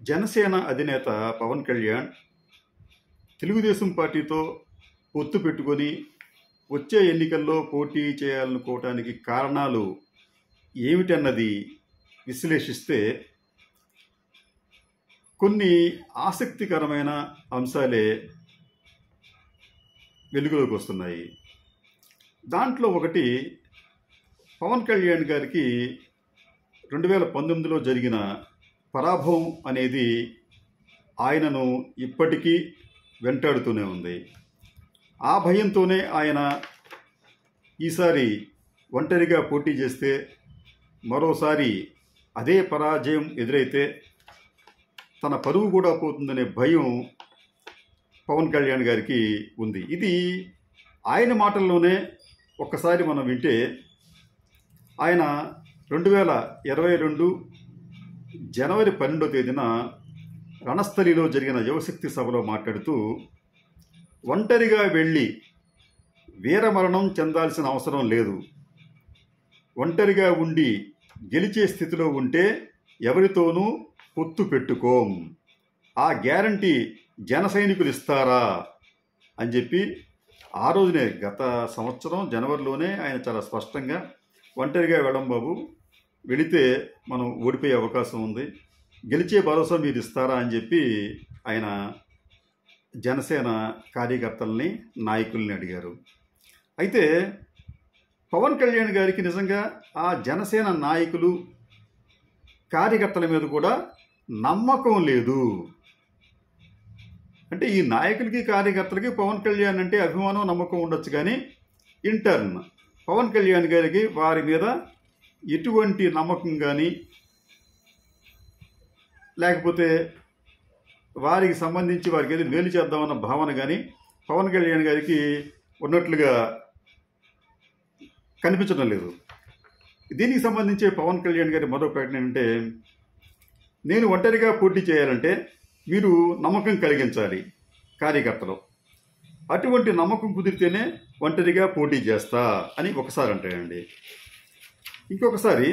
జనసేన అధినేత పవన్ కళ్యాణ్ తెలుగుదేశం పార్టీతో పొత్తు పెట్టుకొని వచ్చే ఎన్నికల్లో పోటీ చేయాలనుకోవటానికి కారణాలు ఏమిటన్నది విశ్లేషిస్తే కొన్ని ఆసక్తికరమైన అంశాలే వెలుగులోకి వస్తున్నాయి దాంట్లో ఒకటి పవన్ కళ్యాణ్ గారికి రెండు వేల పంతొమ్మిదిలో జరిగిన పరాభవం అనేది ఆయనను ఇప్పటికీ వెంటాడుతూనే ఉంది ఆ భయంతోనే ఆయన ఈసారి ఒంటరిగా పోటీ చేస్తే మరోసారి అదే పరాజయం ఎదురైతే తన పరువు కూడా పోతుందనే భయం పవన్ కళ్యాణ్ గారికి ఉంది ఇది ఆయన మాటల్లోనే ఒక్కసారి మనం వింటే ఆయన రెండు వేల ఇరవై రెండు జనవరి పన్నెండో తేదీన రణస్థలిలో జరిగిన యువశక్తి సభలో మాట్లాడుతూ ఒంటరిగా వెళ్ళి వీరమరణం చెందాల్సిన అవసరం లేదు ఒంటరిగా ఉండి గెలిచే స్థితిలో ఉంటే ఎవరితోనూ పొత్తు పెట్టుకోం ఆ గ్యారంటీ జన సైనికులు ఇస్తారా అని చెప్పి ఆ రోజునే గత సంవత్సరం జనవరిలోనే ఆయన చాలా స్పష్టంగా ఒంటరిగా వెళ్ళం బాబు వెళితే మనం ఓడిపోయే అవకాశం ఉంది గెలిచే భరోసా మీరు ఇస్తారా అని చెప్పి ఆయన జనసేన కార్యకర్తల్ని నాయకుల్ని అడిగారు అయితే పవన్ కళ్యాణ్ గారికి నిజంగా ఆ జనసేన నాయకులు కార్యకర్తల మీద కూడా నమ్మకం లేదు అంటే ఈ నాయకులకి కార్యకర్తలకి పవన్ కళ్యాణ్ అంటే అభిమానం నమ్మకం ఉండొచ్చు కానీ ఇంటర్న్ పవన్ కళ్యాణ్ గారికి వారి మీద ఎటువంటి నమ్మకం కానీ లేకపోతే వారికి సంబంధించి వారికి ఏదో మేలు చేద్దామన్న భావన కానీ పవన్ కళ్యాణ్ గారికి ఉన్నట్లుగా కనిపించడం లేదు దీనికి సంబంధించి పవన్ కళ్యాణ్ గారి మరో ప్రకటన ఏంటంటే నేను ఒంటరిగా పోటీ చేయాలంటే మీరు నమ్మకం కలిగించాలి కార్యకర్తలు అటువంటి నమ్మకం కుదిరితేనే ఒంటరిగా పోటీ చేస్తా అని ఒకసారి అంటాయండి ఇంకొకసారి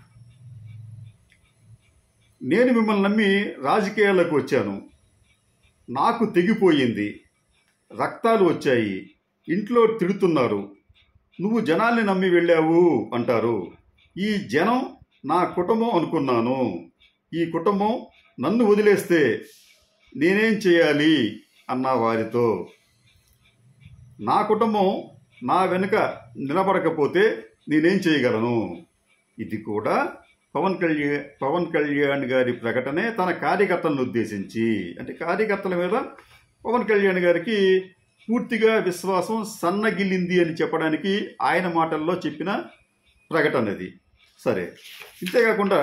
నేను మిమ్మల్ని నమ్మి రాజకీయాలకు వచ్చాను నాకు తెగిపోయింది రక్తాలు వచ్చాయి ఇంట్లో తిడుతున్నారు నువ్వు జనాల్ని నమ్మి వెళ్ళావు అంటారు ఈ జనం నా కుటుంబం అనుకున్నాను ఈ కుటుంబం నన్ను వదిలేస్తే నేనేం చేయాలి అన్న వారితో నా కుటుంబం నా వెనుక నిలబడకపోతే నేనేం చేయగలను ఇది కూడా పవన్ కళ్యాణ్ పవన్ కళ్యాణ్ గారి ప్రకటనే తన కార్యకర్తలను ఉద్దేశించి అంటే కార్యకర్తల మీద పవన్ కళ్యాణ్ గారికి పూర్తిగా విశ్వాసం సన్నగిల్లింది అని చెప్పడానికి ఆయన మాటల్లో చెప్పిన ప్రకటన ఇది సరే ఇంతేకాకుండా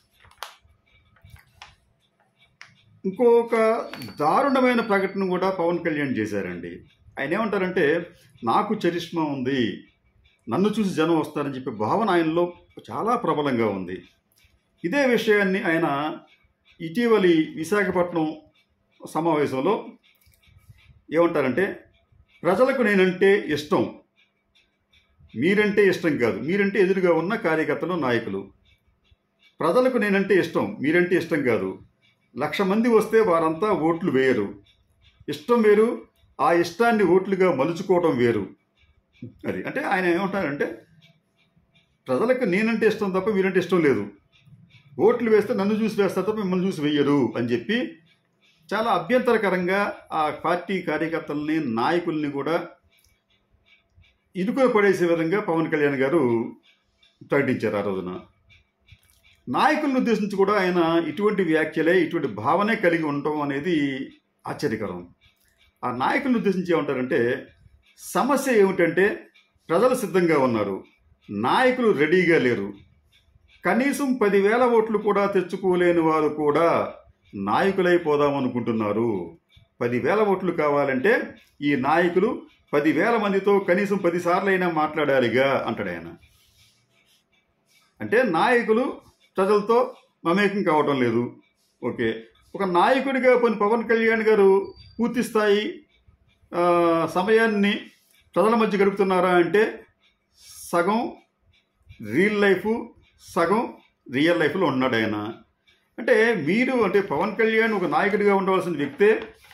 ఇంకొక దారుణమైన ప్రకటన కూడా పవన్ కళ్యాణ్ చేశారండి ఆయన ఏమంటారంటే నాకు చరిష్మా ఉంది నన్ను చూసి జనం వస్తారని చెప్పే భావన ఆయనలో చాలా ప్రబలంగా ఉంది ఇదే విషయాన్ని ఆయన ఇటీవలి విశాఖపట్నం సమావేశంలో ఏమంటారంటే ప్రజలకు నేనంటే ఇష్టం మీరంటే ఇష్టం కాదు మీరంటే ఎదురుగా ఉన్న కార్యకర్తలు నాయకులు ప్రజలకు నేనంటే ఇష్టం మీరంటే ఇష్టం కాదు లక్ష మంది వస్తే వారంతా ఓట్లు వేయరు ఇష్టం వేరు ఆ ఇష్టాన్ని ఓట్లుగా మలుచుకోవడం వేరు అది అంటే ఆయన ఏమంటారంటే ప్రజలకు నేనంటే ఇష్టం తప్ప మీరంటే ఇష్టం లేదు ఓట్లు వేస్తే నన్ను చూసి వేస్తారు తప్ప మిమ్మల్ని చూసి వెయ్యరు అని చెప్పి చాలా అభ్యంతరకరంగా ఆ పార్టీ కార్యకర్తల్ని నాయకుల్ని కూడా ఇరుకున పడేసే విధంగా పవన్ కళ్యాణ్ గారు ప్రకటించారు ఆ రోజున నాయకులను ఉద్దేశించి కూడా ఆయన ఇటువంటి వ్యాఖ్యలే ఇటువంటి భావనే కలిగి ఉండటం అనేది ఆశ్చర్యకరం ఆ నాయకులను ఉద్దేశించి ఏమంటారంటే సమస్య ఏమిటంటే ప్రజలు సిద్ధంగా ఉన్నారు నాయకులు రెడీగా లేరు కనీసం పదివేల ఓట్లు కూడా తెచ్చుకోలేని వారు కూడా నాయకులైపోదామనుకుంటున్నారు పదివేల ఓట్లు కావాలంటే ఈ నాయకులు పదివేల మందితో కనీసం పదిసార్లు అయినా మాట్లాడాలిగా అంటాడు ఆయన అంటే నాయకులు ప్రజలతో మమేకం కావటం లేదు ఓకే ఒక నాయకుడిగా కొన్ని పవన్ కళ్యాణ్ గారు పూర్తి స్థాయి ఆ, సమయాన్ని ప్రజల మధ్య గడుపుతున్నారా అంటే సగం రియల్ లైఫ్ సగం రియల్ లైఫ్లో ఉన్నాడు ఆయన అంటే మీరు అంటే పవన్ కళ్యాణ్ ఒక నాయకుడిగా ఉండవలసిన వ్యక్తే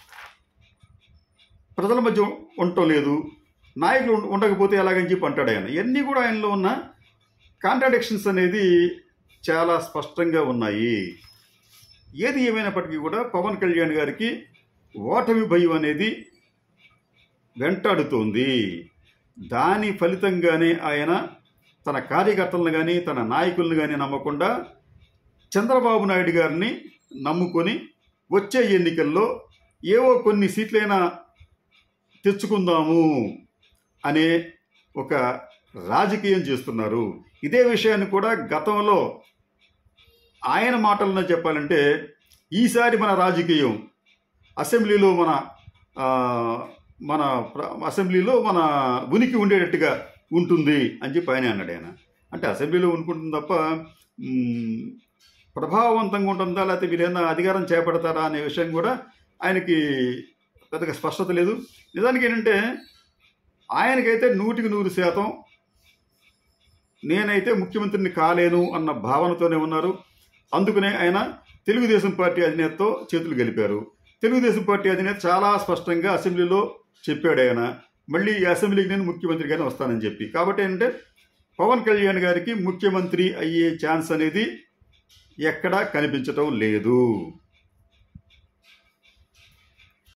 ప్రజల మధ్య ఉండటం లేదు నాయకులు ఉండ- ఉండకపోతే ఎలాగని చెప్పి అంటాడు ఆయన ఇవన్నీ కూడా ఆయనలో ఉన్న కాంట్రాడిక్షన్స్ అనేది చాలా స్పష్టంగా ఉన్నాయి ఏది ఏమైనప్పటికీ కూడా పవన్ కళ్యాణ్ గారికి ఓటమి భయం అనేది వెంటాడుతోంది దాని ఫలితంగానే ఆయన తన కార్యకర్తలను కానీ తన నాయకులను కానీ నమ్మకుండా చంద్రబాబు నాయుడు గారిని నమ్ముకొని వచ్చే ఎన్నికల్లో ఏవో కొన్ని సీట్లైనా తెచ్చుకుందాము అనే ఒక రాజకీయం చేస్తున్నారు ఇదే విషయాన్ని కూడా గతంలో ఆయన మాటలను చెప్పాలంటే ఈసారి మన రాజకీయం అసెంబ్లీలో మన ఆ, మన ప్ర- అసెంబ్లీలో మన ఉనికి ఉండేటట్టుగా ఉంటుంది అని చెప్పి ఆయన అన్నాడు ఆయన అంటే అసెంబ్లీలో ఉనుకుంటుంది తప్ప మ్, ప్రభావవంతంగా ఉంటుందా లేకపోతే మీరు ఏదైనా అధికారం చేపడతారా అనే విషయం కూడా ఆయనకి పెద్దగా స్పష్టత లేదు నిజానికి ఏంటంటే ఆయనకైతే నూటికి నూరు శాతం నేనైతే ముఖ్యమంత్రిని కాలేను అన్న భావనతోనే ఉన్నారు అందుకనే ఆయన తెలుగుదేశం పార్టీ అధినేతతో చేతులు గలిపారు తెలుగుదేశం పార్టీ అధినేత చాలా స్పష్టంగా అసెంబ్లీలో చెప్పాడు ఆయన మళ్ళీ ఈ అసెంబ్లీకి నేను ముఖ్యమంత్రిగానే వస్తానని చెప్పి కాబట్టి ఏంటంటే పవన్ కళ్యాణ్ గారికి ముఖ్యమంత్రి అయ్యే ఛాన్స్ అనేది ఎక్కడా కనిపించటం లేదు